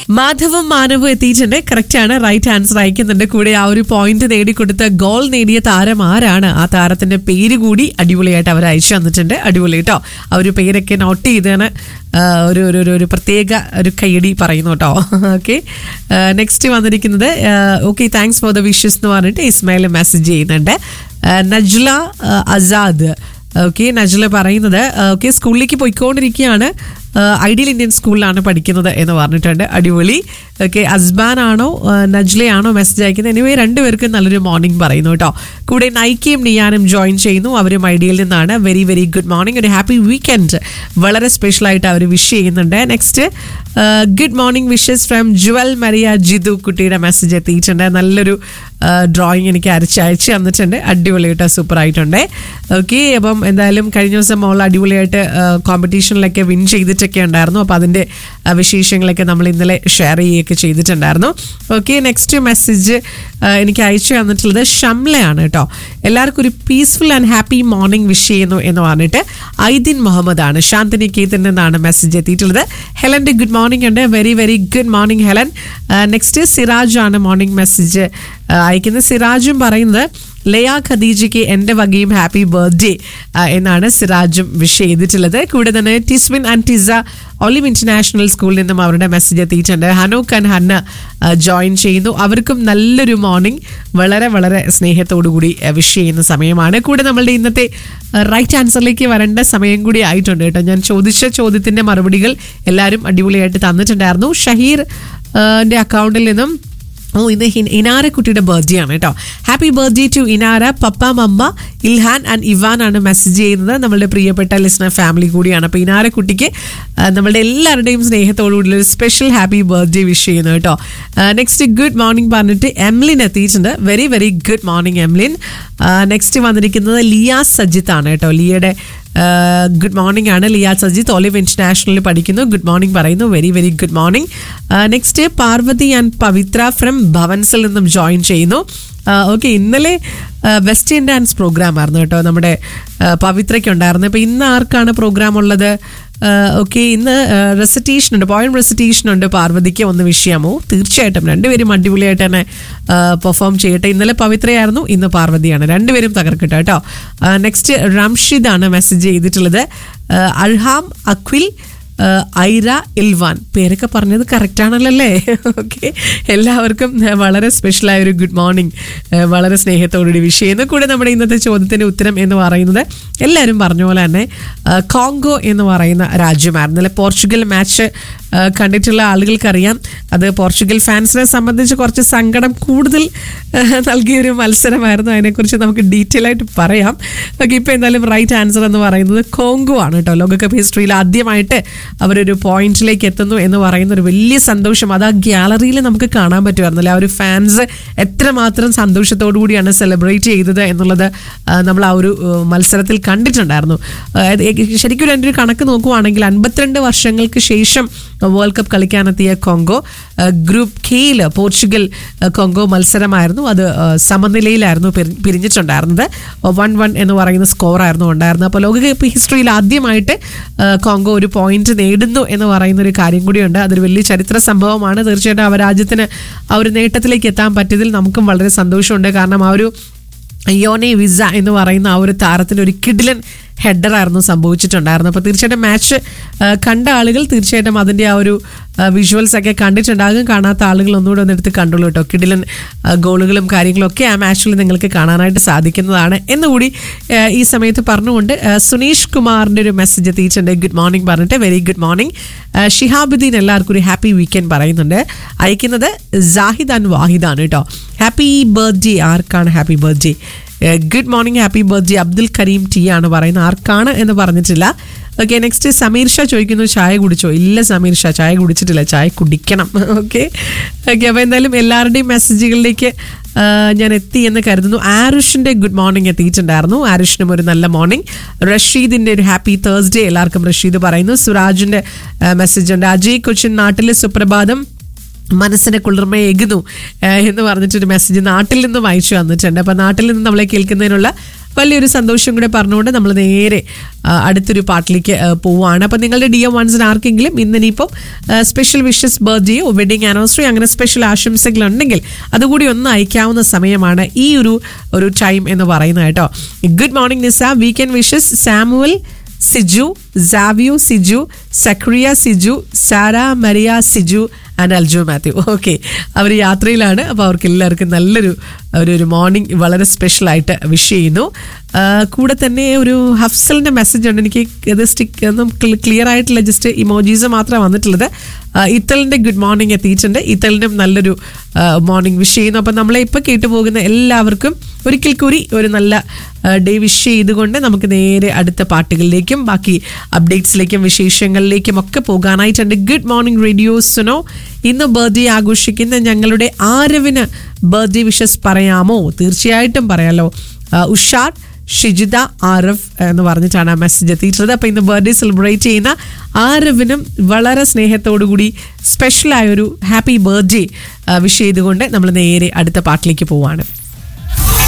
മാധവും മാനവും എത്തിയിട്ടുണ്ട് കറക്റ്റ് ആണ് റൈറ്റ് ആൻസർ അയക്കുന്നുണ്ട് കൂടെ ആ ഒരു പോയിന്റ് നേടിക്കൊടുത്ത ഗോൾ നേടിയ താരം ആരാണ് ആ താരത്തിന്റെ പേര് കൂടി അടിപൊളിയായിട്ട് അവർ അയച്ചു തന്നിട്ടുണ്ട് അടിപൊളി കേട്ടോ ആ ഒരു പേരൊക്കെ നോട്ട് ചെയ്താണ് ആ, ഒരു ഒരു ഒരു- ഒരു പ്രത്യേക ഒരു കൈയടി പറയുന്നു കേട്ടോ ഓക്കെ നെക്സ്റ്റ് വന്നിരിക്കുന്നത് okay thanks for the wishes എന്ന് പറഞ്ഞിട്ട് ഇസ്മായിൽ മെസ്സേജ് ചെയ്യുന്നുണ്ട് ആ, നജ്ല ആ, ആസാദ് ഓക്കെ നജ്ല പറയുന്നത് ഓക്കെ സ്കൂളിലേക്ക് പോയിക്കൊണ്ടിരിക്കുകയാണ് ഐഡിയൽ ഇന്ത്യൻ സ്കൂളിലാണ് പഠിക്കുന്നത് എന്ന് പറഞ്ഞിട്ടുണ്ട് അടിപൊളി ഓക്കെ അസ്ബാൻ ആണോ നജ്ലയാണോ മെസ്സേജ് അയക്കുന്നത് എനിവേ രണ്ടുപേർക്കും നല്ലൊരു മോർണിംഗ് പറയുന്നു കേട്ടോ കൂടെ നൈക്കയും നിയാനും ജോയിൻ ചെയ്യുന്നു അവരും ഐഡിയയിൽ നിന്നാണ് വെരി വെരി ഗുഡ് മോർണിംഗ് ഒരു ഹാപ്പി വീക്കെൻഡ് വളരെ സ്പെഷ്യൽ ആയിട്ട് അവർ വിഷ് ചെയ്യുന്നുണ്ട് next good morning wishes from Jewel Maria Jithu കുട്ടിയുടെ മെസ്സേജ് എത്തിയിട്ടുണ്ട് നല്ലൊരു ഡ്രോയിങ് എനിക്ക് അരച്ച് അയച്ച് തന്നിട്ടുണ്ട് അടിപൊളിയായിട്ട് സൂപ്പർ ആയിട്ടുണ്ട് ഓക്കെ അപ്പം എന്തായാലും കഴിഞ്ഞ ദിവസം മോൾ അടിപൊളിയായിട്ട് കോമ്പറ്റീഷനിലൊക്കെ വിൻ ചെയ്തിട്ടൊക്കെ ഉണ്ടായിരുന്നു അപ്പോൾ അതിൻ്റെ ആ, വിശേഷങ്ങളൊക്കെ നമ്മൾ ഇന്നലെ ഷെയർ ചെയ്യുകയൊക്കെ ചെയ്തിട്ടുണ്ടായിരുന്നു ഓക്കെ നെക്സ്റ്റ് മെസ്സേജ് എനിക്ക് അയച്ചു തന്നിട്ടുള്ളത് ഷംലയാണ് കേട്ടോ എല്ലാവർക്കും ഒരു peaceful and happy morning wish ചെയ്യുന്നു എന്ന് പറഞ്ഞിട്ട് ഐദിൻ മുഹമ്മദ് ആണ് ശാന്തിനി കേത്തിൽ നിന്നാണ് മെസ്സേജ് എത്തിയിട്ടുള്ളത് ഹെലൻ്റെ ഗുഡ് മോർണിംഗ് ഉണ്ട് very very good morning Helen next Siraj ആണ് മോർണിംഗ് മെസ്സേജ് അയക്കുന്നത് സിറാജും പറയുന്നത് ലയ ഖദീജയ്ക്ക് എൻ്റെ വകയും ഹാപ്പി ബർത്ത്ഡേ എന്നാണ് സിറാജും വിഷ് ചെയ്തിട്ടുള്ളത് കൂടെ തന്നെ ടിസ്വിൻ ആൻഡ് ടിസ ഒലിവ് ഇന്റർനാഷണൽ സ്കൂളിൽ നിന്നും അവരുടെ മെസ്സേജ് എത്തിയിട്ടുണ്ട് ഹനൂക്ക് ആൻഡ് ഹന്ന ജോയിൻ ചെയ്യുന്നു അവർക്കും നല്ലൊരു മോർണിംഗ് വളരെ വളരെ സ്നേഹത്തോടു കൂടി വിഷ് ചെയ്യുന്ന സമയമാണ് കൂടെ നമ്മളുടെ ഇന്നത്തെ റൈറ്റ് ആൻസറിലേക്ക് വരേണ്ട സമയം കൂടി ആയിട്ടുണ്ട് കേട്ടോ ഞാൻ ചോദിച്ച ചോദ്യത്തിന്റെ മറുപടികൾ എല്ലാവരും അടിപൊളിയായിട്ട് തന്നിട്ടുണ്ടായിരുന്നു ഷഹീർ ആ, ന്റെ അക്കൗണ്ടിൽ നിന്നും ഓ ഇന്ന് ഹിൻ- ഇനാര കുട്ടിയുടെ ബർത്ത്ഡേ ആണ് കേട്ടോ happy birthday to Inara papa mama Ilhan and Ivan ആണ് മെസ്സേജ് ചെയ്യുന്നത് നമ്മളുടെ പ്രിയപ്പെട്ട ലിസണർ ഫാമിലി കൂടിയാണ് അപ്പോൾ ഇനാര കുട്ടിക്ക് ആ, നമ്മളുടെ എല്ലാവരുടെയും സ്നേഹത്തോടു കൂടി ഒരു സ്പെഷ്യൽ ഹാപ്പി ബർത്ത്ഡേ വിഷ് ചെയ്യുന്നു കേട്ടോ നെക്സ്റ്റ് ഗുഡ് മോർണിംഗ് പറഞ്ഞിട്ട് എംലിൻ എത്തിയിട്ടുണ്ട് very very good morning Emlin next വന്നിരിക്കുന്നത് ലിയ സജിത്ത് ആണ് കേട്ടോ ലിയയുടെ ഗുഡ് മോർണിംഗ് ആണ് ലിയ സജിത്ത് ഒലിവ് ഇന്റർനാഷണലിൽ പഠിക്കുന്നു ഗുഡ് മോർണിംഗ് പറയുന്നു very very good morning next Parvathi and Pavithra from ഭവൻസിൽ നിന്നും ജോയിൻ ചെയ്യുന്നു ഓക്കെ ഇന്നലെ വെസ്റ്റേൺ ഡാൻസ് പ്രോഗ്രാം ആയിരുന്നു കേട്ടോ നമ്മുടെ ആ, പവിത്രയ്ക്ക് ഉണ്ടായിരുന്നു അപ്പോൾ ഇന്ന് ആർക്കാണ് പ്രോഗ്രാം ഉള്ളത് ഓക്കെ ഇന്ന് റെസിറ്റേഷൻ ഉണ്ട് പോയിന്റ് റെസിറ്റേഷൻ ഉണ്ട് പാർവതിക്ക് ഒന്ന് വിഷയമോ തീർച്ചയായിട്ടും രണ്ടുപേരും അടിപൊളിയായിട്ട് തന്നെ പെർഫോം ചെയ്യട്ടെ ഇന്നലെ പവിത്രയായിരുന്നു ഇന്ന് പാർവതിയാണ് രണ്ടുപേരും തകർക്കട്ടെ കേട്ടോ നെക്സ്റ്റ് റംഷിദ് ആണ് മെസ്സേജ് ചെയ്തിട്ടുള്ളത് ആ, അൽഹാം അഖിൽ ആ, ഐര ഇൽവാൻ പേരൊക്കെ പറഞ്ഞത് കറക്റ്റ് ആണല്ലോ അല്ലേ ഓക്കെ എല്ലാവർക്കും ആ, വളരെ സ്പെഷ്യലായ ഒരു ഗുഡ് മോർണിംഗ് വളരെ സ്നേഹത്തോടുകൂടി വിഷ് ചെയ്യുന്നു കൂടെ നമ്മുടെ ഇന്നത്തെ ചോദ്യത്തിന്റെ ഉത്തരം എന്ന് പറയുന്നത് എല്ലാവരും പറഞ്ഞ പോലെ തന്നെ ആ, കോങ്കോ എന്ന് പറയുന്ന രാജ്യമായിരുന്നു അല്ലെ പോർച്ചുഗൽ മാച്ച് ആ, കണ്ടിട്ടുള്ള ആളുകൾക്കറിയാം അത് പോർച്ചുഗൽ ഫാൻസിനെ സംബന്ധിച്ച് കുറച്ച് സങ്കടം കൂടുതൽ ആ, നൽകിയൊരു മത്സരമായിരുന്നു അതിനെക്കുറിച്ച് നമുക്ക് ഡീറ്റെയിൽ ആയിട്ട് പറയാം ഓക്കെ ഇപ്പോൾ എന്തായാലും റൈറ്റ് ആൻസർ എന്ന് പറയുന്നത് കോങ്കോ ആണ് കേട്ടോ ലോകകപ്പ് ഹിസ്റ്ററിയിൽ ആദ്യമായിട്ട് അവരൊരു പോയിന്റിലേക്ക് എത്തുന്നു എന്ന് പറയുന്ന ഒരു വലിയ സന്തോഷം അത് ആ ഗ്യാലറിയിൽ നമുക്ക് കാണാൻ പറ്റുമായിരുന്നില്ല ആ ഒരു ഫാൻസ് എത്രമാത്രം സന്തോഷത്തോടു കൂടിയാണ് സെലിബ്രേറ്റ് ചെയ്തത് എന്നുള്ളത് ആ, നമ്മൾ ആ ഒരു ആ, മത്സരത്തിൽ കണ്ടിട്ടുണ്ടായിരുന്നു ആ, ഇത് ശരിക്കും എൻ്റെ ഒരു കണക്ക് നോക്കുവാണെങ്കിൽ അൻപത്തിരണ്ട് വർഷങ്ങൾക്ക് ശേഷം വേൾഡ് കപ്പ് കളിക്കാനെത്തിയ കോങ്കോ ആ, ഗ്രൂപ്പ് കെയിൽ പോർച്ചുഗൽ ആ, കോങ്കോ മത്സരമായിരുന്നു അത് ആ, സമനിലയിലായിരുന്നു പിരി- പിരിഞ്ഞിട്ടുണ്ടായിരുന്നത് വൺ വൺ എന്ന് പറയുന്ന സ്കോറായിരുന്നു ഉണ്ടായിരുന്നത് അപ്പോൾ ലോകകപ്പ് ഹിസ്റ്ററിയിൽ ആദ്യമായിട്ട് ആ, കോങ്കോ ഒരു പോയിന്റ് നേടുന്നു എന്ന് പറയുന്ന ഒരു കാര്യം കൂടിയുണ്ട് അതൊരു വലിയ ചരിത്ര സംഭവമാണ് തീർച്ചയായിട്ടും ആ രാജ്യത്തിന് ആ ഒരു നേട്ടത്തിലേക്ക് എത്താൻ പറ്റിയതിൽ നമുക്കും വളരെ സന്തോഷമുണ്ട് കാരണം ആ ഒരു യോനെ വിസ എന്ന് പറയുന്ന ആ ഒരു താരത്തിന് ഒരു കിഡിലൻ ഹെഡറായിരുന്നു സംഭവിച്ചിട്ടുണ്ടായിരുന്നു അപ്പോൾ തീർച്ചയായിട്ടും മാച്ച് കണ്ട ആളുകൾ തീർച്ചയായിട്ടും അതിൻ്റെ ആ ഒരു വിഷ്വൽസ് ഒക്കെ കണ്ടിട്ടുണ്ടാകും കാണാത്ത ആളുകൾ ഒന്നുകൂടെ ഒന്ന് എടുത്ത് കണ്ടോളൂ കേട്ടോ കിഡിലൻ ആ, ഗോളുകളും കാര്യങ്ങളും ഒക്കെ ആ മാച്ചിൽ നിങ്ങൾക്ക് കാണാനായിട്ട് സാധിക്കുന്നതാണ് എന്നുകൂടി ആ, ഈ സമയത്ത് പറഞ്ഞുകൊണ്ട് ആ, സുനീഷ് കുമാറിൻ്റെ ഒരു മെസ്സേജ് എത്തിയിട്ടുണ്ട് ഗുഡ് മോർണിംഗ് പറഞ്ഞിട്ട് വെരി ഗുഡ് മോർണിംഗ് ഷിഹാബുദ്ദീൻ എല്ലാവർക്കും ഒരു ഹാപ്പി വീക്കെൻഡ് പറയുന്നുണ്ട് അയക്കുന്നത് ജാഹിദ് ആൻഡ് വാഹിദാണ് കേട്ടോ ഹാപ്പി ബർത്ത്ഡേ ആർക്കാണ് happy birthday good morning happy birthday Abdul Kareem T ആണ് പറയുന്നത് ആർക്കാണ് എന്ന് പറഞ്ഞിട്ടില്ല ഓക്കെ നെക്സ്റ്റ് സമീർ ഷാ ചോദിക്കുന്നു ചായ കുടിച്ചോ ഇല്ല സമീർ ഷാ ചായ കുടിച്ചിട്ടില്ല ചായ കുടിക്കണം ഓക്കെ ഓക്കെ അപ്പോൾ എന്തായാലും എല്ലാവരുടെയും മെസ്സേജുകളിലേക്ക് ആ, ഞാൻ എത്തി എന്ന് കരുതുന്നു ആരുഷിന്റെ ഗുഡ് മോർണിംഗ് എത്തിയിട്ടുണ്ടായിരുന്നു ആരുഷിനും ഒരു നല്ല മോർണിംഗ് റഷീദിന്റെ ഒരു ഹാപ്പി തേഴ്സ്ഡേ എല്ലാവർക്കും റഷീദ് പറയുന്നു സുരാജിന്റെ മെസ്സേജ് ഉണ്ട് അജയ് കൊച്ചിൻ നാട്ടിലെ സുപ്രഭാതം മനസ്സിനെ കുളിർമയേകുന്നു ഏഹ് എന്ന് പറഞ്ഞിട്ടൊരു മെസ്സേജ് നാട്ടിൽ നിന്നും അയച്ചു വന്നിട്ടുണ്ട് അപ്പം നാട്ടിൽ നിന്ന് നമ്മളെ കേൾക്കുന്നതിനുള്ള വലിയൊരു സന്തോഷം കൂടെ പറഞ്ഞുകൊണ്ട് നമ്മൾ നേരെ ആ, അടുത്തൊരു പാട്ടിലേക്ക് ആ, പോവുകയാണ് അപ്പം നിങ്ങളുടെ ഡി എം വൺസിന് ആർക്കെങ്കിലും ഇന്നിനിപ്പം സ്പെഷ്യൽ വിഷസ് ബർത്ത്ഡേയോ വെഡിങ് ആനിവേഴ്സറി അങ്ങനെ സ്പെഷ്യൽ ആശംസകൾ ഉണ്ടെങ്കിൽ അതുകൂടി ഒന്ന് അയക്കാവുന്ന സമയമാണ് ഈ ഒരു ഒരു ടൈം എന്ന് പറയുന്നത് കേട്ടോ good morning Nisa weekend wishes Samuel Siju Savio Siju Sakriya Siju Sara Maria Siju and Aljo Mathew okay അവർ യാത്രയിലാണ് അപ്പോൾ അവർക്ക് എല്ലാവർക്കും നല്ലൊരു ഒരു ഒരു മോർണിംഗ് വളരെ സ്പെഷ്യലായിട്ട് വിഷ് ചെയ്യുന്നു ആ, കൂടെ തന്നെ ഒരു ഹഫ്സലിൻ്റെ മെസ്സേജ് ഉണ്ട് എനിക്ക് ഇത് സ്റ്റിക്ക് ഒന്നും ക്ലിയർ ആയിട്ടില്ല ജസ്റ്റ് ഇമോജീസ് മാത്രമേ വന്നിട്ടുള്ളത് ആ, ഇത്തലിൻ്റെ ഗുഡ് മോർണിംഗ് എത്തിയിട്ടുണ്ട് ഇത്തലിനും നല്ലൊരു മോർണിംഗ് വിഷ് ചെയ്യുന്നു അപ്പം നമ്മളെ ഇപ്പോൾ കേട്ടു പോകുന്ന എല്ലാവർക്കും ഒരിക്കൽ കൂടി ഒരു നല്ല ഡേ വിഷ് ചെയ്തുകൊണ്ട് നമുക്ക് നേരെ അടുത്ത പാട്ടുകളിലേക്കും ബാക്കി അപ്ഡേറ്റ്സിലേക്കും വിശേഷങ്ങളിലേക്കും ഒക്കെ പോകാനായിട്ടുണ്ട് ഗുഡ് മോർണിംഗ് റേഡിയോസിനോ ഇന്ന് ബർത്ത്ഡേ ആഘോഷിക്കുന്ന ഞങ്ങളുടെ ആരവിന് ബർത്ത്ഡേ വിഷസ് പറയാമോ തീർച്ചയായിട്ടും പറയാലോ ആ, ഉഷാർ ഷിജിത ആരഫ് എന്ന് പറഞ്ഞിട്ടാണ് ആ മെസ്സേജ് എത്തിയിട്ടുള്ളത് അപ്പോൾ ഇന്ന് ബർത്ത്ഡേ സെലിബ്രേറ്റ് ചെയ്യുന്ന ആരവിനും വളരെ സ്നേഹത്തോടു കൂടി സ്പെഷ്യലായൊരു ഹാപ്പി ബർത്ത്ഡേ വിഷ് ചെയ്തുകൊണ്ട് നമ്മൾ നേരെ അടുത്ത പാട്ടിലേക്ക് പോവാണ്